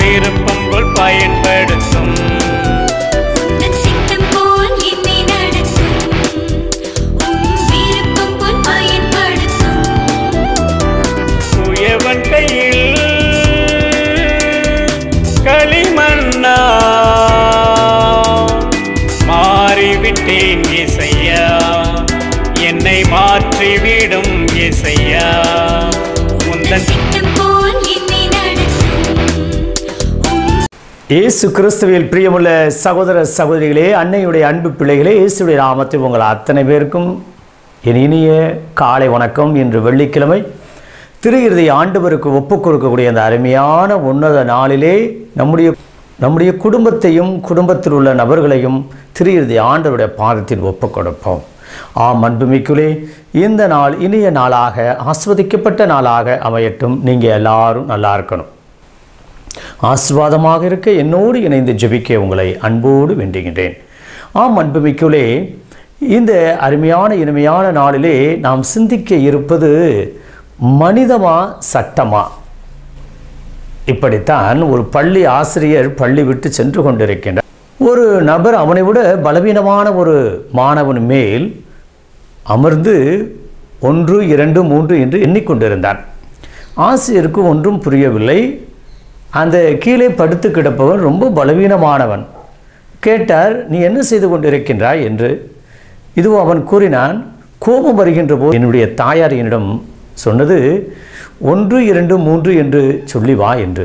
விருப்பம் போல் பயன்படுத்தும் உந்தன் சித்தம் போல் என்னை நடத்தும் உம் விருப்பம் போல் பயன்படுத்தும் குயவன் கையில் களிமண்ணா மாறிவிட்டேன் இசையா என்னை மாற்றிவிடும் இசையா உந்தன் உந்தன் சித்தம் போல் என்னை நடத்தும் உம் இயேசு கிறிஸ்துவில் பிரியமுள்ள சகோதர சகோதரிகளே அன்னையுடைய அன்பு பிள்ளைகளே இயேசுடைய நாமத்தில் உங்கள் அத்தனை பேருக்கும் என் இனிய காலை வணக்கம் இன்று வெள்ளிக்கிழமை திரு இறுதி ஆண்டவருக்கு ஒப்புக் கொடுக்கக்கூடிய அந்த அருமையான உன்னத நாளிலே நம்முடைய நம்முடைய குடும்பத்தையும் குடும்பத்தில் உள்ள நபர்களையும் திரு இறுதி ஆண்டவருடைய பாதத்தில் ஒப்புக் கொடுப்போம் ஆம் அன்புமிக்குலே இந்த நாள் இனிய நாளாக ஆஸ்வதிக்கப்பட்ட நாளாக அமையட்டும் நீங்கள் எல்லாரும் நல்லா இருக்கணும் ஆசிர்வாதமாக இருக்க என்னோடு இணைந்து ஜெபிக்க உங்களை அன்போடு வேண்டுகின்றேன் ஆம் அன்புமிக்குள்ளே இந்த அருமையான இனிமையான நாளிலே நாம் சிந்திக்க இருப்பது மனிதமா சட்டமா இப்படித்தான் ஒரு பள்ளி ஆசிரியர் பள்ளி விட்டு சென்று கொண்டிருக்கின்றார் ஒரு நபர் அவனை விட பலவீனமான ஒரு மாணவன் மேல் அமர்ந்து ஒன்று இரண்டு மூன்று என்று எண்ணிக்கொண்டிருந்தான் ஆசிரியருக்கு ஒன்றும் புரியவில்லை அந்த கீழே படுத்து கிடப்பவன் ரொம்ப பலவீனமானவன் கேட்டார் நீ என்ன செய்து கொண்டிருக்கின்றாய் என்று இதுவோ அவன் கூறினான் கோபம் வருகின்ற போது என்னுடைய தாயார் என்னிடம் சொன்னது ஒன்று இரண்டு மூன்று என்று சொல்லி வா என்று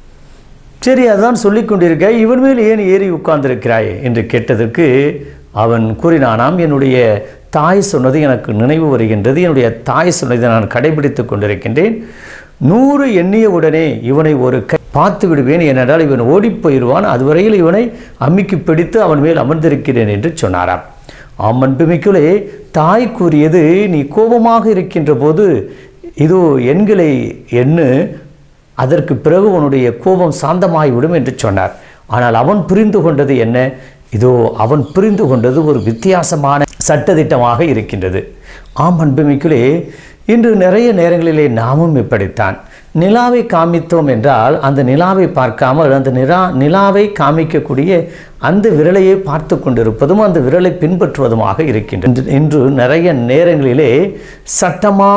சரி அதான் சொல்லிக் கொண்டிருக்க இவன் மேல் ஏன் ஏறி உட்கார்ந்திருக்கிறாய் என்று கேட்டதற்கு அவன் கூறினானாம் என்னுடைய தாய் சொன்னது எனக்கு நினைவு வருகின்றது என்னுடைய தாய் சொன்னதை நான் கடைபிடித்து கொண்டிருக்கின்றேன் நூறு எண்ணிய உடனே இவனை ஒரு கை பார்த்து விடுவேன் ஏனென்றால் இவன் ஓடிப் போயிடுவான் அதுவரையில் இவனை அம்மிக்கு பிடித்து அவன் மேல் அமர்ந்திருக்கிறேன் என்று சொன்னாராம் ஆம் அன்புமிக்குள்ளே தாய் கூறியது நீ கோபமாக இருக்கின்ற போது இதோ எண்களை எண்ணு அதற்கு பிறகு உன்னுடைய கோபம் சாந்தமாகிவிடும் என்று சொன்னார் ஆனால் அவன் புரிந்து கொண்டது என்ன இதோ அவன் புரிந்து கொண்டது ஒரு வித்தியாசமான சட்டதிட்டமாக இருக்கின்றது ஆம் அன்புமிக்குள்ளே இன்று நிறைய நேரங்களிலே நாமும் இப்படித்தான் நிலாவை காமித்தோம் என்றால் அந்த நிலாவை பார்க்காமல் அந்த நிலா நிலாவை காமிக்கக்கூடிய அந்த விரலையே பார்த்து கொண்டிருப்பதும் அந்த விரலை பின்பற்றுவதுமாக இருக்கின்றது இன்று நிறைய நேரங்களிலே சட்டமா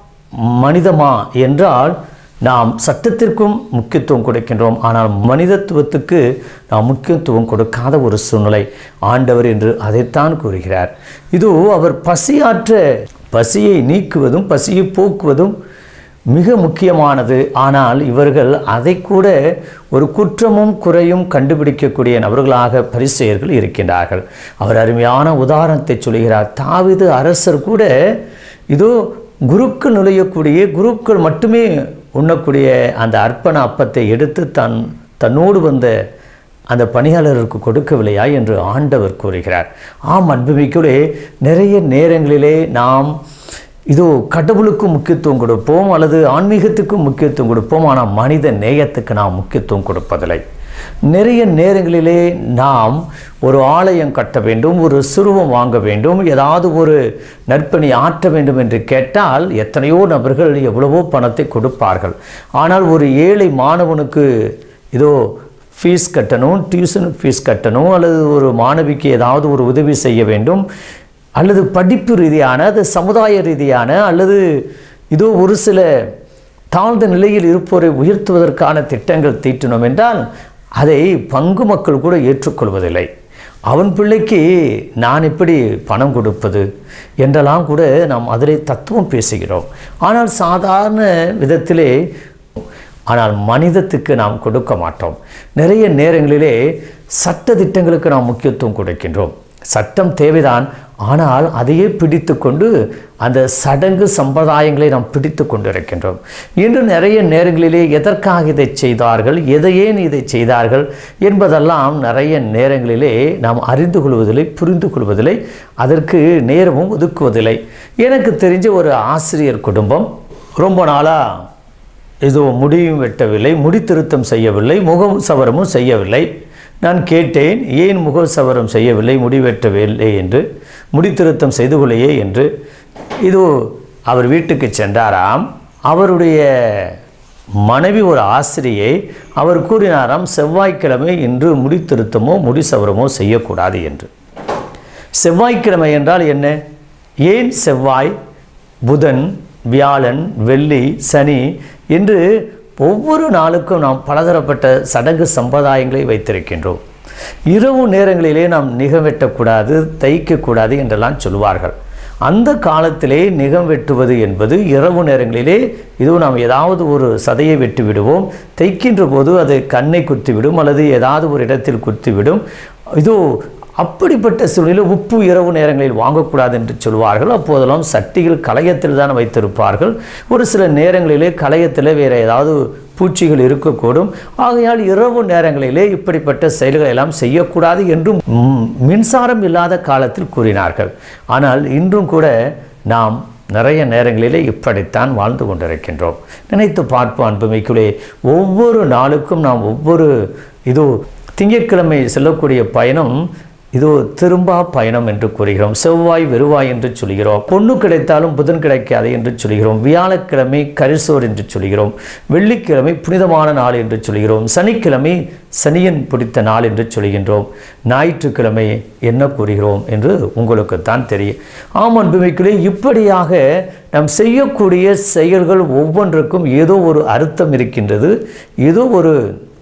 மனிதமா என்றால் நாம் சட்டத்திற்கும் முக்கியத்துவம் கொடுக்கின்றோம் ஆனால் மனிதத்துவத்துக்கு நாம் முக்கியத்துவம் கொடுக்காத ஒரு சூழ்நிலை ஆண்டவர் என்று அதைத்தான் கூறுகிறார் இது அவர் பசியாற்ற பசியை நீக்குவதும் பசியை போக்குவதும் மிக முக்கியமானது ஆனால் இவர்கள் அதை கூட ஒரு குற்றமும் குறையும் கண்டுபிடிக்கக்கூடிய நபர்களாக பரிசெயர்கள் இருக்கின்றார்கள் அவர் அருமையான உதாரணத்தை சொல்கிறார் தாவிது அரசர் கூட இதோ குருக்கள் நுழையக்கூடிய குருக்கள் மட்டுமே உண்ணக்கூடிய அந்த அர்ப்பண அப்பத்தை எடுத்து தன் தன்னோடு வந்த அந்த பணியாளருக்கு கொடுக்கவில்லையா என்று ஆண்டவர் கூறுகிறார் ஆம் அன்புமிக்குள்ளே நிறைய நேரங்களிலே நாம் இதோ கடவுளுக்கும் முக்கியத்துவம் கொடுப்போம் அல்லது ஆன்மீகத்துக்கும் முக்கியத்துவம் கொடுப்போம் ஆனால் மனித நேயத்துக்கு நாம் முக்கியத்துவம் கொடுப்பதில்லை நிறைய நேரங்களிலே நாம் ஒரு ஆலயம் கட்ட வேண்டும் ஒரு சுருவம் வாங்க வேண்டும் ஏதாவது ஒரு நற்பணி ஆற்ற வேண்டும் என்று கேட்டால் எத்தனையோ நபர்கள் எவ்வளவோ பணத்தை கொடுப்பார்கள் ஆனால் ஒரு ஏழை மாணவனுக்கு இதோ ஃபீஸ் கட்டணும் டியூஷன் ஃபீஸ் கட்டணும் அல்லது ஒரு மாணவிக்கு ஏதாவது ஒரு உதவி செய்ய வேண்டும் அல்லது படிப்பு ரீதியான அது சமுதாய ரீதியான அல்லது இதோ ஒரு சில தாழ்ந்த நிலையில் இருப்போரை உயர்த்துவதற்கான திட்டங்கள் தீட்டினோம் என்றால் அதை பங்கு மக்கள் கூட ஏற்றுக்கொள்வதில்லை அவன் பிள்ளைக்கு நான் எப்படி பணம் கொடுப்பது என்றெல்லாம் கூட நாம் அதிலே தத்துவம் பேசுகிறோம் ஆனால் சாதாரண விதத்திலே ஆனால் மனிதத்துக்கு நாம் கொடுக்க மாட்டோம் நிறைய நேரங்களிலே சட்ட திட்டங்களுக்கு நாம் முக்கியத்துவம் கொடுக்கின்றோம் சட்டம் தேவைதான் ஆனால் அதையே பிடித்து கொண்டு அந்த சடங்கு சம்பிரதாயங்களை நாம் பிடித்து கொண்டு இருக்கின்றோம் இன்று நிறைய நேரங்களிலே எதற்காக இதை செய்தார்கள் எதையேன் இதை செய்தார்கள் என்பதெல்லாம் நிறைய நேரங்களிலே நாம் அறிந்து கொள்வதில்லை புரிந்து கொள்வதில்லை அதற்கு நேரமும் ஒதுக்குவதில்லை எனக்கு தெரிஞ்ச ஒரு ஆசிரியர் குடும்பம் ரொம்ப நாளாக ஏதோ முடியும் வெட்டவில்லை முடி திருத்தம் செய்யவில்லை முகம் சவரமும் செய்யவில்லை நான் கேட்டேன் ஏன் முக சவரம் செய்யவில்லை முடி வெட்டவில்லை என்று முடி திருத்தம் செய்து கொள்ளையே என்று இது அவர் வீட்டுக்கு சென்றாராம் அவருடைய மனைவி ஒரு ஆசிரியை அவர் கூறினாராம் செவ்வாய்க்கிழமை இன்று முடி திருத்தமோ முடி சவரமோ செய்யக்கூடாது என்று செவ்வாய்க்கிழமை என்றால் என்ன ஏன் செவ்வாய் புதன் வியாழன் வெள்ளி சனி என்று ஒவ்வொரு நாளுக்கும் நாம் பலதரப்பட்ட சடங்கு சம்பிரதாயங்களை வைத்திருக்கின்றோம் இரவு நேரங்களிலே நாம் நிகம் வெட்டக்கூடாது தைக்கக்கூடாது என்றெல்லாம் சொல்வார்கள் அந்த காலத்திலே நிகம் வெட்டுவது என்பது இரவு நேரங்களிலே இதுவும் நாம் ஏதாவது ஒரு சதையை வெட்டி விடுவோம் தைக்கின்ற போது அது கண்ணை குத்திவிடும் அல்லது ஏதாவது ஒரு இடத்தில் குத்திவிடும் இதோ அப்படிப்பட்ட சூழ்நிலையில் உப்பு இரவு நேரங்களில் வாங்கக்கூடாது என்று சொல்வார்கள் அப்போதெல்லாம் சட்டிகள் களையத்தில் தான் வைத்திருப்பார்கள் ஒரு சில நேரங்களிலே களையத்தில் வேறு ஏதாவது பூச்சிகள் இருக்கக்கூடும் ஆகையால் இரவு நேரங்களிலே இப்படிப்பட்ட செயல்களை எல்லாம் செய்யக்கூடாது என்றும் ம், மின்சாரம் இல்லாத காலத்தில் கூறினார்கள் ஆனால் இன்றும் கூட நாம் நிறைய நேரங்களிலே இப்படித்தான் வாழ்ந்து கொண்டிருக்கின்றோம் நினைத்து பார்ப்போம் அன்புமிக்குள்ளே ஒவ்வொரு நாளுக்கும் நாம் ஒவ்வொரு இதோ திங்கட்கிழமை செல்லக்கூடிய பயணம் இதோ திரும்பா பயணம் என்று கூறுகிறோம் செவ்வாய் வெறுவாய் என்று சொல்கிறோம் பொண்ணு கிடைத்தாலும் புதன் கிடைக்காது என்று சொல்கிறோம் வியாழக்கிழமை கரிசோர் என்று சொல்கிறோம் வெள்ளிக்கிழமை புனிதமான நாள் என்று சொல்கிறோம் சனிக்கிழமை சனியன் பிடித்த நாள் என்று சொல்கின்றோம் ஞாயிற்றுக்கிழமை என்ன கூறுகிறோம் என்று உங்களுக்குத்தான் தெரியும் ஆம் அன்புமிக்குள்ளே இப்படியாக நாம் செய்யக்கூடிய செயல்கள் ஒவ்வொன்றுக்கும் ஏதோ ஒரு அர்த்தம் இருக்கின்றது ஏதோ ஒரு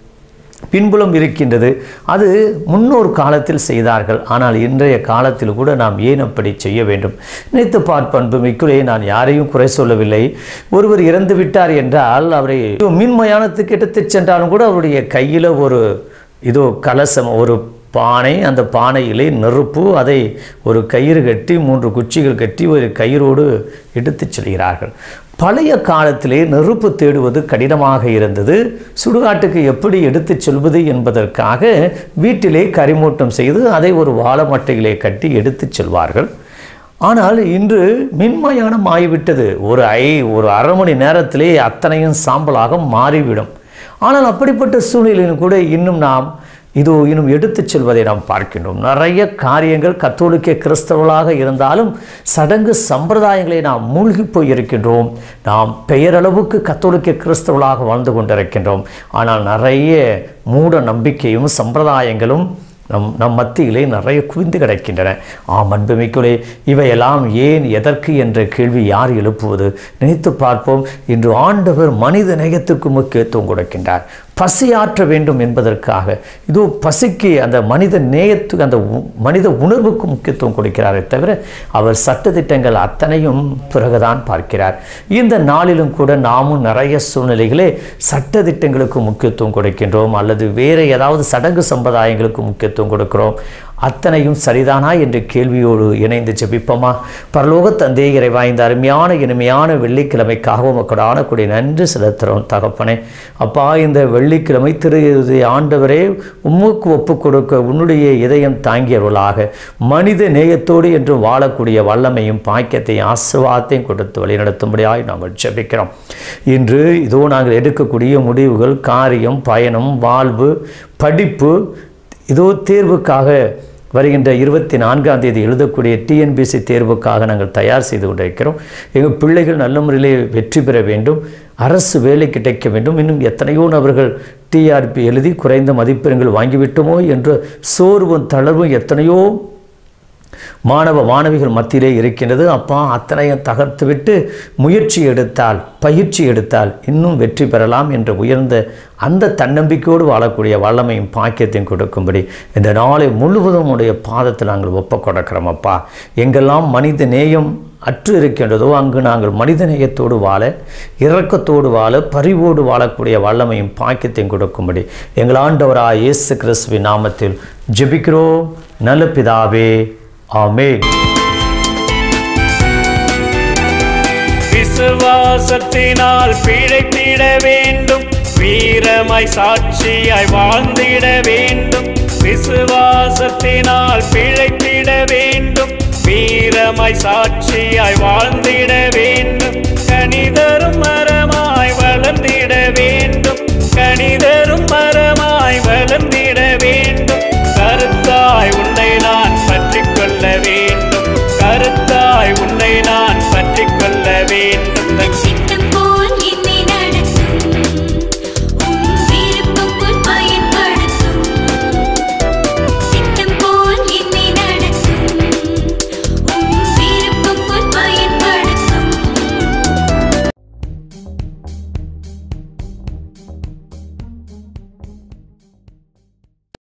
பின்புலம் இருக்கின்றது அது முன்னோர் காலத்தில் செய்தார்கள் ஆனால் இன்றைய காலத்தில் கூட நாம் ஏன் அப்படி செய்ய வேண்டும் நினைத்து பார்ப்பன்பு மிக்குலே நான் யாரையும் குறை சொல்லவில்லை ஒருவர் இறந்து விட்டார் என்றால் அவரை மின்மயானத்துக்கு எடுத்துச் சென்றாலும் கூட அவருடைய கையில் ஒரு இதோ கலசம் ஒரு பானை அந்த பானையிலே நெருப்பு அதை ஒரு கயிறு கட்டி மூன்று குச்சிகள் கட்டி ஒரு கயிறோடு எடுத்துச் செல்கிறார்கள் பழைய காலத்திலே நெருப்பு தேடுவது கடினமாக இருந்தது சுடுகாட்டுக்கு எப்படி எடுத்துச் செல்வது என்பதற்காக வீட்டிலே கரிமூட்டம் செய்து அதை ஒரு வாழமட்டையிலே கட்டி எடுத்துச் செல்வார்கள் ஆனால் இன்று மின்மயானம் ஆகிவிட்டது ஒரு ஐ ஒரு அரை மணி நேரத்திலே அத்தனையும் சாம்பலாக மாறிவிடும் ஆனால் அப்படிப்பட்ட சூழ்நிலையிலும் கூட இன்னும் நாம் இது இன்னும் எடுத்துச் செல்வதை நாம் பார்க்கின்றோம் நிறைய காரியங்கள் கத்தோலிக்க கிறிஸ்தவர்களாக இருந்தாலும் சடங்கு சம்பிரதாயங்களை நாம் மூழ்கி போய் இருக்கின்றோம் நாம் பெயரளவுக்கு கத்தோலிக்க கிறிஸ்தவர்களாக வாழ்ந்து கொண்டிருக்கின்றோம் ஆனால் நிறைய மூட நம்பிக்கையும் சம்பிரதாயங்களும் நம் நம் மத்தியிலே நிறைய குவிந்து கிடக்கின்றன ஆம் அன்புமிக்குள்ளே இவையெல்லாம் ஏன் எதற்கு என்ற கேள்வி யார் எழுப்புவது நினைத்து பார்ப்போம் இன்று ஆண்டவர் மனித நேயத்துக்கு முக்கியத்துவம் கொடுக்கின்றார் பசியாற்ற வேண்டும் என்பதற்காக இதோ பசிக்கு அந்த மனித நேயத்துக்கு அந்த உ- மனித உணர்வுக்கு முக்கியத்துவம் கொடுக்கிறாரே தவிர அவர் சட்டதிட்டங்கள் அத்தனையும் பிறகுதான் பார்க்கிறார் இந்த நாளிலும் கூட நாமும் நிறைய சூழ்நிலைகளே சட்டதிட்டங்களுக்கு முக்கியத்துவம் கொடுக்கின்றோம் அல்லது வேறு ஏதாவது சடங்கு சம்பிரதாயங்களுக்கு முக்கியத்துவம் கொடுக்கிறோம் அத்தனையும் சரிதானா என்ற கேள்வியோடு இணைந்து ஜெபிப்போமா பரலோக தந்தை இறைவா இந்த அருமையான இனிமையான வெள்ளிக்கிழமைக்காக உமக்கு ஆனக்கூடிய நன்றி செலுத்துகிறோம் தகப்பனே அப்பா இந்த வெள்ளிக்கிழமை திரு இறுதி ஆண்டவரே உம்முக்கு ஒப்பு கொடுக்க உன்னுடைய இதயம் தாங்கியவர்களாக மனித நேயத்தோடு என்று வாழக்கூடிய வல்லமையும் பாக்கியத்தையும் ஆசிர்வாதத்தையும் கொடுத்து வழிநடத்தும்படியாய் நாங்கள் ஜெபிக்கிறோம் இன்று இதோ நாங்கள் எடுக்கக்கூடிய முடிவுகள் காரியம் பயணம் வாழ்வு படிப்பு இதோ தேர்வுக்காக வருகின்ற இருபத்தி நான்காம் தேதி எழுதக்கூடிய டிஎன்பிசி தேர்வுக்காக நாங்கள் தயார் செய்து கொண்டிருக்கிறோம் எங்கள் பிள்ளைகள் நல்ல முறையிலே வெற்றி பெற வேண்டும் அரசு வேலை கிடைக்க வேண்டும் இன்னும் எத்தனையோ நபர்கள் டிஆர்பி எழுதி குறைந்த மதிப்பெண்கள் வாங்கிவிட்டோமோ என்ற சோர்வும் தளர்வும் எத்தனையோ மாணவ மாணவிகள் மத்தியிலே இருக்கின்றது அப்பா அத்தனையும் தகர்த்துவிட்டு முயற்சி எடுத்தால் பயிற்சி எடுத்தால் இன்னும் வெற்றி பெறலாம் என்ற உயர்ந்த அந்த தன்னம்பிக்கையோடு வாழக்கூடிய வல்லமையும் பாக்கியத்தையும் கொடுக்கும்படி இந்த நாளை முழுவதும் உடைய பாதத்தில் நாங்கள் ஒப்ப கொடுக்கிறோம் அப்பா எங்கெல்லாம் மனித நேயம் அற்று இருக்கின்றதோ அங்கு நாங்கள் மனித நேயத்தோடு வாழ இரக்கத்தோடு வாழ பரிவோடு வாழக்கூடிய வல்லமையும் பாக்கியத்தையும் கொடுக்கும்படி எங்கள் ஆண்டவராய் இயேசு கிறிஸ்துவின் நாமத்தில் ஜெபிக்கிறோம் நல்ல பிதாவே ஆமென் விசுவாசத்தினால் பிழைத்திட வேண்டும் வீரமாய் சாட்சியாய் வாழ்ந்திட வேண்டும் விசுவாசத்தினால் பிழைத்திட வேண்டும் வீரமாய் சாட்சியாய் வாழ்ந்திட வேண்டும்